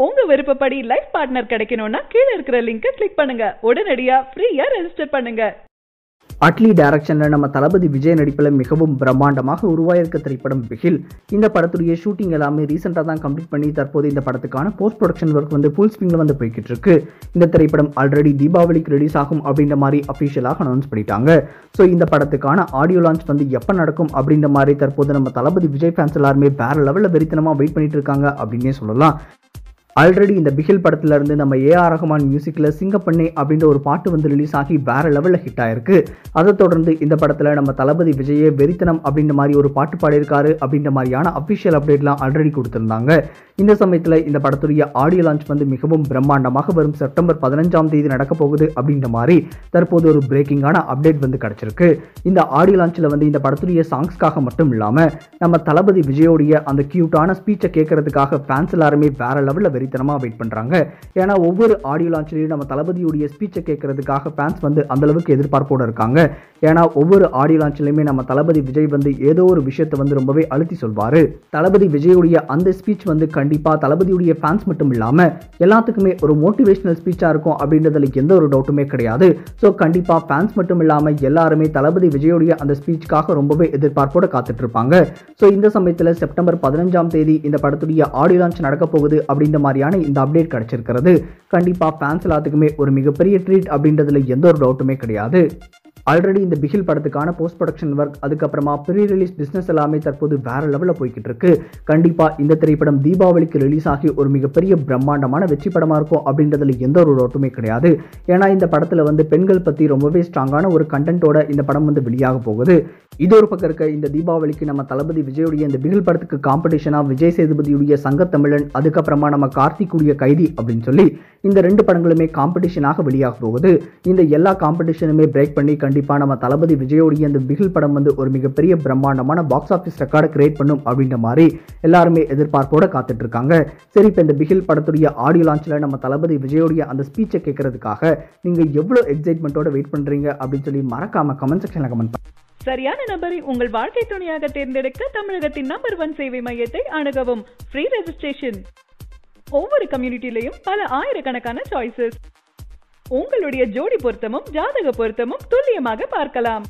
உங்க விருப்பப்படி life partner கிடைக்கணும்னா கீழே இருக்கிற லிங்கை கிளிக் பண்ணுங்க உடனடியா ஃப்ரீயா ரெஜிஸ்டர் பண்ணுங்க அட்லி டைரக்ஷனில் நம்ம தளபதி விஜய் நடிப்பில் மிகவும் பிரம்மாண்டமாக உருவாயிருக்க திரைப்படம் பிகில் இந்த படத்துடைய ஷூட்டிங் எல்லாமே ரீசெண்டாக தான் கம்ப்ளீட் பண்ணி தற்போது இந்த படத்துக்கான போஸ்ட் ப்ரொடக்ஷன் ஒர்க் வந்து ஃபுல் ஸ்விங்கில் வந்து போய்கிட்டு இருக்கு இந்த திரைப்படம் ஆல்ரெடி தீபாவளிக்கு ரிலீஸ் ஆகும் அப்படின்ற மாதிரி அஃபிஷியலாக அனௌன்ஸ் பண்ணிட்டாங்க ஸோ இந்த படத்துக்கான ஆடியோ லான்ச் வந்து எப்போ நடக்கும் அப்படின்ற மாதிரி தற்போது நம்ம தளபதி விஜய் ஃபேன்ஸ் எல்லாருமே வேற லெவலில் வெறித்தனமாக வெயிட் பண்ணிட்டு இருக்காங்க அப்படின்னே சொல்லலாம் ஆல்ரெடி இந்த பிகில் படத்துல இருந்து நம்ம ஏஆர் ரஹ்மான் மியூசிக்கில் சிங்கப்பண்ணே அப்படின்ற ஒரு பாட்டு வந்து ரிலீஸ் ஆகி வேற லெவலில் ஹிட் ஆயிருக்கு அதை தொடர்ந்து இந்த படத்தில் நம்ம தளபதி விஜயே வெறித்தனம் அப்படின்ற மாதிரி ஒரு பாட்டு பாடியிருக்காரு அப்படின்ற மாதிரியான அஃபிஷியல் அப்டேட்லாம் ஆல்ரெடி கொடுத்துருந்தாங்க இந்த சமயத்தில் இந்த படத்துடைய ஆடியோ லான்ச் வந்து மிகவும் பிரம்மாண்டமாக வரும் செப்டம்பர் பதினஞ்சாம் தேதி நடக்க போகுது அப்படின்ற மாதிரி தற்போது ஒரு பிரேக்கிங்கான அப்டேட் வந்து கிடைச்சிருக்கு இந்த ஆடியோ லான்ச்சில் வந்து இந்த படத்துடைய சாங்ஸ்க்காக மட்டும் இல்லாமல் நம்ம தளபதி விஜயோடைய அந்த கியூட்டான ஸ்பீச்சை கேட்கறதுக்காக ஃபேன்ஸ் எல்லாருமே வேற லெவலில் வெறித்தனமாக வெயிட் பண்ணுறாங்க ஏன்னா ஒவ்வொரு ஆடியோ லான்ச்லையும் நம்ம தளபதியுடைய ஸ்பீச்சை கேட்கறதுக்காக ஃபேன்ஸ் வந்து அந்த அளவுக்கு எதிர்பார்ப்போடு இருக்காங்க ஏன்னா ஒவ்வொரு ஆடியோ லான்ச்லையுமே நம்ம தளபதி விஜய் வந்து ஏதோ ஒரு விஷயத்தை வந்து ரொம்பவே அழுத்தி சொல்வார் தளபதி விஜயுடைய அந்த ஸ்பீச் வந்து கண்டிப்பாக தளபதியுடைய ஃபேன்ஸ் மட்டும் இல்லாமல் எல்லாத்துக்குமே ஒரு மோட்டிவேஷனல் ஸ்பீச்சாக இருக்கும் அப்படின்றதுல எந்த ஒரு டவுட்டுமே கிடையாது ஸோ கண்டிப்பாக ஃபேன்ஸ் மட்டும் இல்லாமல் எல்லாருமே தளபதி விஜயுடைய அந்த ஸ்பீச்சுக்காக ரொம்பவே எதிர்பார்ப்போட காத்துட்டு இருப்பாங்க ஸோ இந்த சமயத்தில் செப்டம்பர் பதினஞ்சாம் தேதி இந்த படத்துடைய ஆடியோ லான்ச் நடக்க போகுது அப்படின்ற மாதிரியான இந்த அப்டேட் கிடைச்சிருக்கிறது கண்டிப்பாக ஃபேன்ஸ் எல்லாத்துக்குமே ஒரு மிகப்பெரிய ட்ரீட் அப்படின்றதுல எந்த ஒரு டவுட்டுமே கிடையாது ஆல்ரெடி இந்த பிகில் படத்துக்கான போஸ்ட் ப்ரொடக்ஷன் ஒர்க் அதுக்கப்புறமா ப்ரீ ரிலீஸ் பிஸ்னஸ் எல்லாமே தற்போது வேற லெவலில் போய்கிட்டு இருக்கு கண்டிப்பாக இந்த திரைப்படம் தீபாவளிக்கு ரிலீஸ் ஆகி ஒரு மிகப்பெரிய பிரம்மாண்டமான வெற்றி படமாக இருக்கும் அப்படின்றதுல எந்த ஒரு டவுட்டுமே கிடையாது ஏன்னா இந்த படத்தில் வந்து பெண்கள் பற்றி ரொம்பவே ஸ்ட்ராங்கான ஒரு கண்டென்ட்டோட இந்த படம் வந்து வெளியாக போகுது இது ஒரு பக்கம் இருக்க இந்த தீபாவளிக்கு நம்ம தளபதி விஜயுடைய இந்த பிகில் படத்துக்கு காம்படிஷனாக விஜய் சேதுபதியுடைய சங்கத்தமிழன் அதுக்கப்புறமா நம்ம கார்த்திக்குடைய கைதி அப்படின்னு சொல்லி இந்த ரெண்டு படங்களுமே காம்படிஷனாக வெளியாக போகுது இந்த எல்லா காம்படிஷனுமே பிரேக் பண்ணி கண்டிப்பாக நம்ம தளபதி விஜயோடைய இந்த பிகில் படம் வந்து ஒரு மிகப்பெரிய பிரம்மாண்டமான பாக்ஸ் ஆஃபீஸ் ரெக்கார்டை கிரியேட் பண்ணும் அப்படின்ற மாதிரி எல்லாருமே எதிர்பார்ப்போட காத்துட்டு இருக்காங்க சரி இப்போ இந்த பிகில் படத்துடைய ஆடியோ லான்ச்சில் நம்ம தளபதி விஜயோடைய அந்த ஸ்பீச்சை கேட்கறதுக்காக நீங்கள் எவ்வளோ எக்ஸைட்மெண்ட்டோட வெயிட் பண்ணுறீங்க அப்படின்னு சொல்லி மறக்காம கமெண்ட் செக்ஷனில் கமெண்ட் பண்ணுங்க சரியான நபரை உங்கள் வாழ்க்கை துணையாக தேர்ந்தெடுக்க தமிழகத்தின் நம்பர் ஒன் சேவை மையத்தை அணுகவும் ஃப்ரீ ரெஜிஸ்ட்ரேஷன் ஒவ்வொரு கம்யூனிட்டிலையும் பல ஆயிரக்கணக்கான சாய்ஸஸ் உங்களுடைய ஜோடி பொருத்தமும் ஜாதக பொருத்தமும் துல்லியமாக பார்க்கலாம்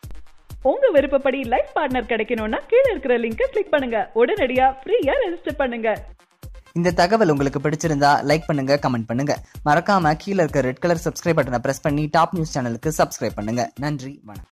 உங்க விருப்பப்படி லைஃப் பார்ட்னர் கிடைக்கணும்னா கீழே இருக்கிற லிங்கை கிளிக் பண்ணுங்க உடனடியா ஃப்ரீயா ரெஜிஸ்டர் பண்ணுங்க இந்த தகவல் உங்களுக்கு பிடிச்சிருந்தா லைக் பண்ணுங்க கமெண்ட் பண்ணுங்க மறக்காம கீழே இருக்க ரெட் கலர் சப்ஸ்கிரைப் பட்டனை பிரஸ் பண்ணி டாப் நியூஸ் சேனலுக்கு சப்ஸ்கிரைப் பண்ணுங்க நன்றி வணக்கம்